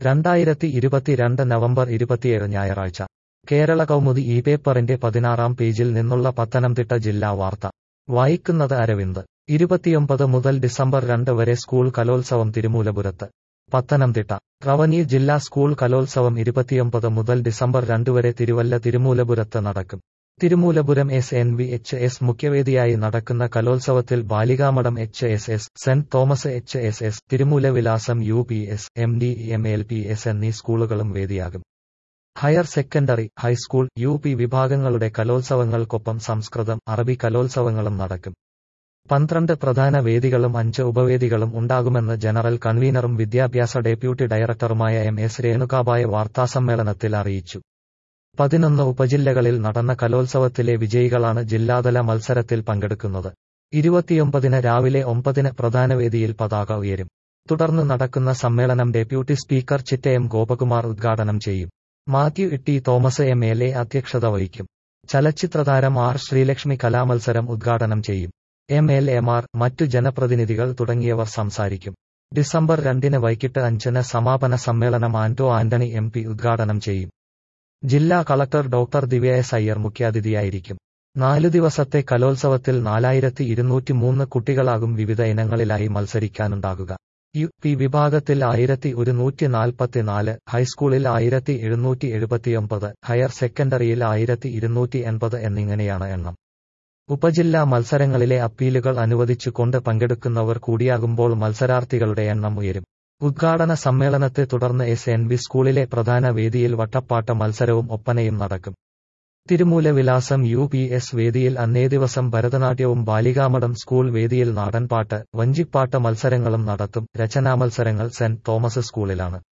രണ്ടായിരത്തി ഇരുപത്തിരണ്ട് നവംബർ ഇരുപത്തിയേഴ് ഞായറാഴ്ച കേരള കൗമുദി ഈ പേപ്പറിന്റെ പതിനാറാം പേജിൽ നിന്നുള്ള പത്തനംതിട്ട ജില്ലാ വാർത്ത വായിക്കുന്നത് അരവിന്ദ് ഇരുപത്തിയൊമ്പത് മുതൽ ഡിസംബർ രണ്ട് വരെ സ്കൂൾ കലോത്സവം തിരുമൂലപുരത്ത് പത്തനംതിട്ട റവന്യൂ ജില്ലാ സ്കൂൾ കലോത്സവം ഇരുപത്തിയൊമ്പത് മുതൽ ഡിസംബർ രണ്ട് വരെ തിരുവല്ല തിരുമൂലപുരത്ത് നടക്കും Thirumoolapuram S N V H S മുഖ്യവേദിയായി നടക്കുന്ന കലോത്സവത്തിൽ Balikamadom H S S saint Thomas H S S Thirumoolavilasam U P S M D M L P S എന്നീ സ്കൂളുകളും വേദിയാകും higher secondary high school U P വിഭാഗങ്ങളുടെ കലോത്സവങ്ങൾക്കൊപ്പം സംസ്കൃതം അറബി കലോത്സവങ്ങളും നടക്കും പന്ത്രണ്ട് പ്രധാന വേദികളും അഞ്ച് ഉപവേദികളും ഉണ്ടാകുമെന്ന് ജനറൽ കൺവീനറും വിദ്യാഭ്യാസ ഡെപ്യൂട്ടി ഡയറക്ടറുമായ എം എസ് രേണുകാബായ വാർത്താസമ്മേളനത്തിൽ അറിയിച്ചു പതിനൊന്ന് ഉപജില്ലകളിൽ നടന്ന കലോത്സവത്തിലെ വിജയികളാണ് ജില്ലാതല മത്സരത്തിൽ പങ്കെടുക്കുന്നത് ഇരുപത്തിയൊമ്പതിന് രാവിലെ ഒമ്പതിന് പ്രധാന വേദിയിൽ പതാക ഉയരും തുടർന്ന് നടക്കുന്ന സമ്മേളനം ഡെപ്യൂട്ടി സ്പീക്കർ ചിറ്റയം ഗോപകുമാർ ഉദ്ഘാടനം ചെയ്യും Mathew Itty Thomas M L A അധ്യക്ഷത വഹിക്കും ചലച്ചിത്രതാരം ആർ ശ്രീലക്ഷ്മി കലാമത്സരം ഉദ്ഘാടനം ചെയ്യും എം എൽ എമാർ മറ്റു ജനപ്രതിനിധികൾ തുടങ്ങിയവർ സംസാരിക്കും ഡിസംബർ രണ്ടിന് വൈകിട്ട് അഞ്ചിന് സമാപന സമ്മേളനം ആന്റോ ആന്റണി എം പി ഉദ്ഘാടനം ചെയ്യും ജില്ലാ collector doctor Divya S Iyer മുഖ്യാതിഥിയായിരിക്കും നാലു ദിവസത്തെ കലോത്സവത്തിൽ നാലായിരത്തി ഇരുന്നൂറ്റി മൂന്ന് കുട്ടികളാകും വിവിധ ഇനങ്ങളിലായി മത്സരിക്കാനുണ്ടാകുക യു പി വിഭാഗത്തിൽ ആയിരത്തി ഒരുന്നൂറ്റി നാൽപ്പത്തിനാല് ഹൈസ്കൂളിൽ ആയിരത്തി എഴുന്നൂറ്റി എഴുപത്തിയൊമ്പത് ഹയർ സെക്കൻഡറിയിൽ ആയിരത്തി ഇരുന്നൂറ്റി എൺപത് എന്നിങ്ങനെയാണ് എണ്ണം ഉപജില്ലാ മത്സരങ്ങളിലെ അപ്പീലുകൾ അനുവദിച്ചുകൊണ്ട് പങ്കെടുക്കുന്നവർ കൂടിയാകുമ്പോൾ മത്സരാർത്ഥികളുടെ എണ്ണം ഉയരും ഉദ്ഘാടന സമ്മേളനത്തെ തുടർന്ന് എസ് എൻ വി സ്കൂളിലെ പ്രധാന വേദിയിൽ വട്ടപ്പാട്ട മത്സരവും ഒപ്പനയും നടക്കും തിരുമൂല വിലാസം യു പി എസ് വേദിയിൽ അന്നേ ദിവസം ഭരതനാട്യവും ബാലികാമഠം സ്കൂൾ വേദിയിൽ നാടൻപാട്ട് വഞ്ചിപ്പാട്ട് മത്സരങ്ങളും നടത്തും രചനാമത്സരങ്ങൾ സെന്റ് തോമസ് സ്കൂളിലാണ്